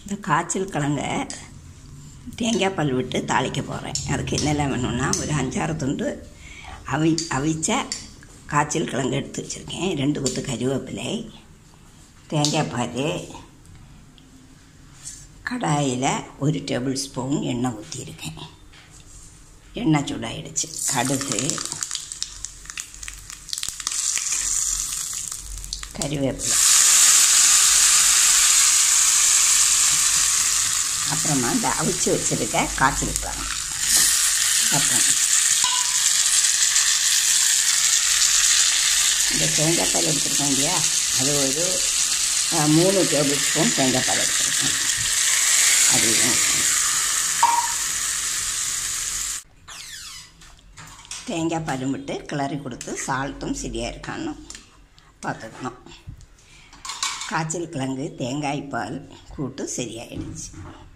இந்த காய்ச்சல் கிழங்க தேங்காய் பால் விட்டு தாளிக்க போகிறேன் அதுக்கு என்னெல்லாம் வேணும்னா ஒரு அஞ்சாறு துண்டு அவி அவிச்ச காய்ச்சல் கிழங்கு எடுத்து வச்சுருக்கேன் ரெண்டு கொத்து கருவேப்பிலை தேங்காய் பால் கடாயில் ஒரு டேபிள் ஸ்பூன் எண்ணெய் ஊற்றியிருக்கேன் எண்ணெய் சூடாயிடுச்சு கடுகு கறிவேப்பிலை அப்புறமா இந்த அவிச்சு வச்சுருக்க காய்ச்சல் கிழங்கு அப்புறம் இந்த தேங்காய் பால் எடுத்துருக்கோம் இல்லையா அது ஒரு அஹ், மூணு டேபிள் ஸ்பூன் தேங்காய் பால் எடுத்துருக்கேன் அதையும் தேங்காய் பால் விட்டு கிளறி கொடுத்து சால்ட்டும் சரியாக இருக்கான்னு பார்த்துக்கணும் காய்ச்சல் கிழங்கு தேங்காய் பால் கூட்டு சரியாயிடுச்சு